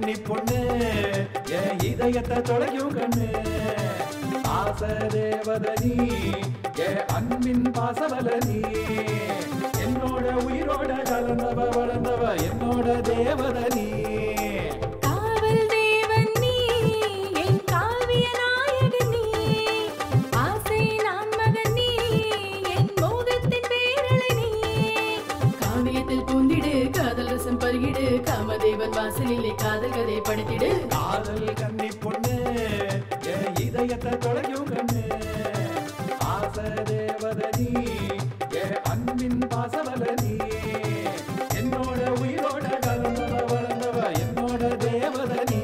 கன்னி பொண்ணு என் இதயத்தை தொலைக்கும் கண்ணு ஆச தேவதனி என் அன்பின் பாசவலனி என்னோட உயிரோட கலந்தவ வளர்ந்தவ என்னோட தேவதனி காவல் தேவன் நீ என் காவிய நாயகன் நீ ஆசை நான் மகன் நீ என் மோகத்தின் பேரலை நீ காவியத்தில் பூந்திடு காதல் ரசம் பருகிடு காமதேவன் வாசலிலே காதல் கதை படித்திடு காதல் கன்னி பொண்ணு என் இதயத்தை தொலைக்கும் கண்ணு ஆச தேவதனி என் அன்பின் பாசவலனி என்னோட உயிரோட கலந்தவ வளர்ந்தவ என்னோட தேவதனி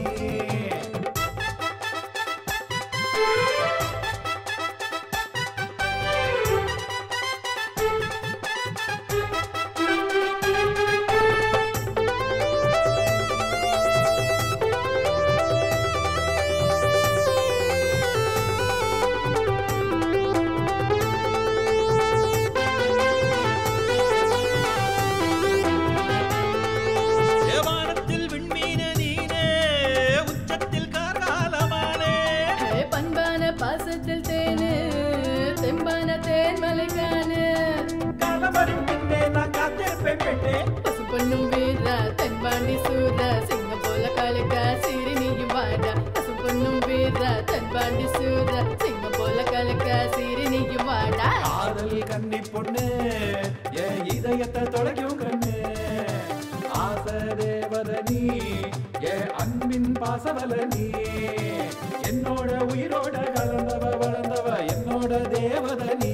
தேவானத்தில் விண்மீன நீனே உச்சத்தில் கார்காலமானே ஏ பண்பான பாசத்தில் தேனு தெம்பான தேன்மலைக்கானு காலமரும் பின்னே நான் காத்திருப்பேன் பெண்ணே பசு பொண்ணும் வீரா தென்பாண்டி சூரா சிங்க போல காலுக்கா சீரி நீயும் வாடா பசு பொண்ணும் வீரா தென்பாண்டி சூரா சிங்க போல காலுக்கா சீரி நீயும் வாடா காதல் கன்னி பொண்ணு என் இதயத்தை தொலைக்கும் கண்ணு ஆச தேவதனி என் அன்பின் பாசவலனி என்னோட உயிரோட கலந்தவ வளர்ந்தவ என்னோட தேவதனி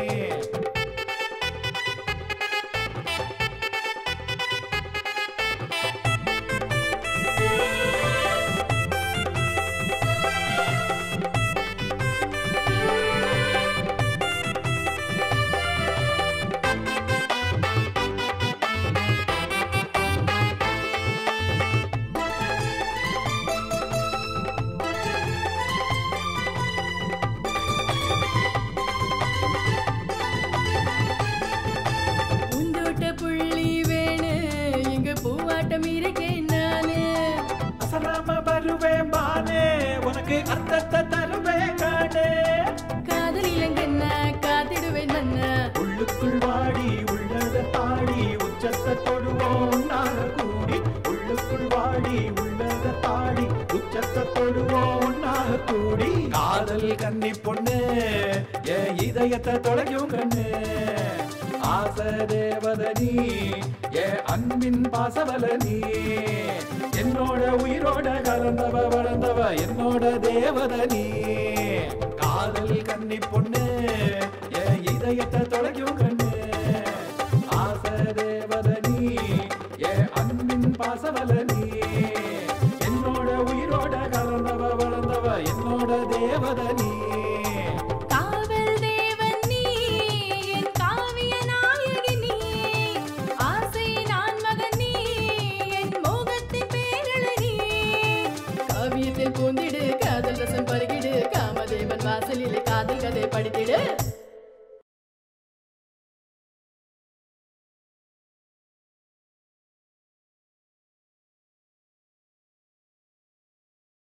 பூந்தோட்ட புள்ளி வேணு இங்க பூவாட்டம் இருக்கேன் நானு அசலாம வருவேன் மானே உனக்கு அர்த்தத்தை தருவேன் காணே காதல் இளங்கண்ணா காத்திடுவேன் மன்னா உள்ளுக்குள் வாடி உள்ளத தாடி உச்சத்தை தொடுவோம் ஒன்னாக கூடி உள்ளுக்குள் வாடி உள்ளத தாடி உச்சத்தை தொடுவோம் ஒன்னாக கூடி காதல் கன்னி பொண்ணு என் இதயத்தை தொலைக்கும் கண்ணு ஆச தேவதனி என் அன்பின் பாசவலனி என்னோட உயிரோட கலந்தவ வளர்ந்தவ என்னோட தேவதனி காதல் கன்னி பொண்ணு என் இதயத்தை தொலைக்கும் கண்ணு ஆச தேவதனி என் அன்பின் பாசவலனி என்னோட உயிரோட கலந்தவ வளர்ந்தவ என்னோட தேவதனி காவல் தேவன் நீ என் காவிய நாயகன் நீ ஆசை நான் மகன் நீ என் மோகத்தின் பேரலை நீ காவியத்தில் பூந்திடு காதல் ரசம் பருகிடு காமதேவன் வாசலிலே காதல் கதை படித்திடு